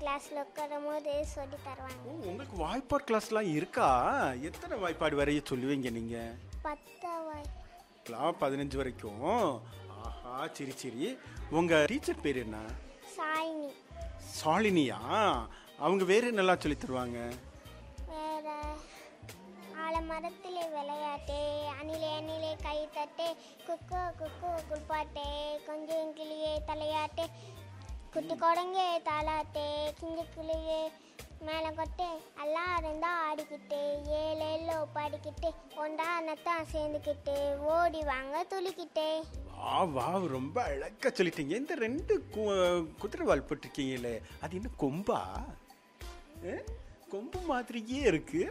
கிளாஸில் உட்காரும் போது சொல்லி தருவாங்க ஓ, உங்களுக்கு வாய்ப்பாடு கிளாஸ்லாம் இருக்கா எத்தனை வாய்ப்பாடு வரைய சொல்லுவீங்க நீங்க பத்தாவாய் கிளாஸ் பதினஞ்சு வரைக்கும் ஆஹா சரி சரி உங்க டீச்சர் பேர் என்ன சாலினி சாலினியா அவங்க வேற என்னெல்லாம் சொல்லி தருவாங்க வேற ஆலமரத்திலே விளையாட்டே அணிலே அணிலே கை தட்டே குக்கு குக்கு குளிப்பாட்டே கொஞ்சம் கிளியே தலையாட்டே குட்டி குடங்கே தாளாட்டே கிஞ்சு கிளியே மேலே கொட்டே எல்லாரும் தான் ஆடிக்கிட்டு ஏழேலோ பாடிக்கிட்டு ஒன்றானத்தான் சேர்ந்துக்கிட்டு ஓடி வாங்க துளிக்கிட்டே வா வா ரொம்ப அழகா சொல்லிட்டீங்க இந்த ரெண்டு கு- குதிரைவால் போட்டிருக்கீங்களே அது என்ன கொம்பா ஏ? கொம்பு மாதிரியே இருக்கு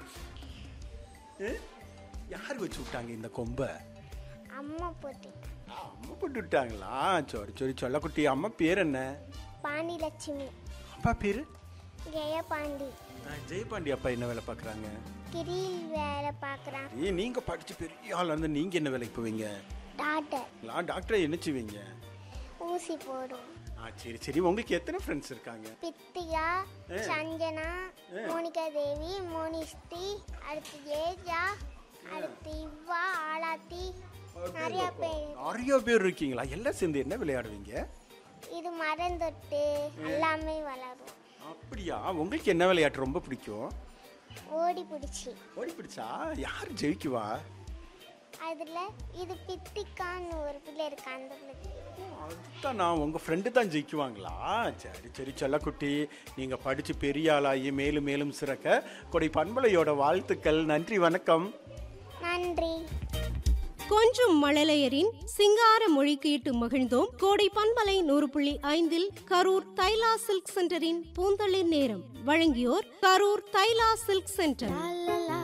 ஏ? யார் வச்சு விட்டாங்க இந்த கொம்பை அம்மா போட்டு ஆ, அம்மா போட்டு விட்டாங்களா சரி சரி சொல்லக்குட்டி அம்மா பேர் என்ன பாண்டி லட்சுமி அப்பா பேரு ஜெயபாண்டி ஆ, ஜெயபாண்டி அப்பா என்ன வேலை பார்க்குறாங்க கிரில் வேலை பார்க்குறான் ஏ நீங்க படிச்சு பெரிய ஆள் வந்து நீங்க என்ன வேலைக்கு போவீங்க டாக்டர் நான் டாக்டரை என்ன செய்வீங்க ஊசி போடும் ஆ சரி சரி உங்களுக்கு எத்தனை ஃப்ரெண்ட்ஸ் இருக்காங்க பித்திகா சஞ்சனா மோனிகா தேவி மோனிஸ்தி அடுத்து ஏஜா அடுத்து இவ்வா ஆலாத்தி நிறைய பேர் நிறைய பேர் இருக்கீங்களா எல்லாம் சேர்ந்து என்ன விளையாடுவீங்க இது மரம் தொட்டு எல்லாமே வளரும் அப்படியா உங்களுக்கு என்ன விளையாட்டு ரொம்ப பிடிக்கும் ஓடி பிடிச்சி ஓடி பிடிச்சா யார் ஜெயிக்குவா அதில் இது பித்திக்கான்னு ஒரு பிள்ளை இருக்கு அந்த பிள்ளை அதுதான் நான் உங்க ஃப்ரெண்டு தான் ஜெயிக்குவாங்களா சரி சரி செல்லக்குட்டி நீங்க படிச்சு பெரிய ஆளாகி மேலும் மேலும் சிறக்க கொடை பண்பலையோட வாழ்த்துக்கள் நன்றி வணக்கம் நன்றி கொஞ்சம் மழலையரின் சிங்கார மொழி கேட்டு மகிழ்ந்தோம் கோடை பண்பலை நூறு புள்ளி ஐந்தில் கரூர் தைலா சில்க் சென்டரின் பூந்தளிர் நேரம் வழங்கியோர் கரூர் தைலா சில்க் சென்டர்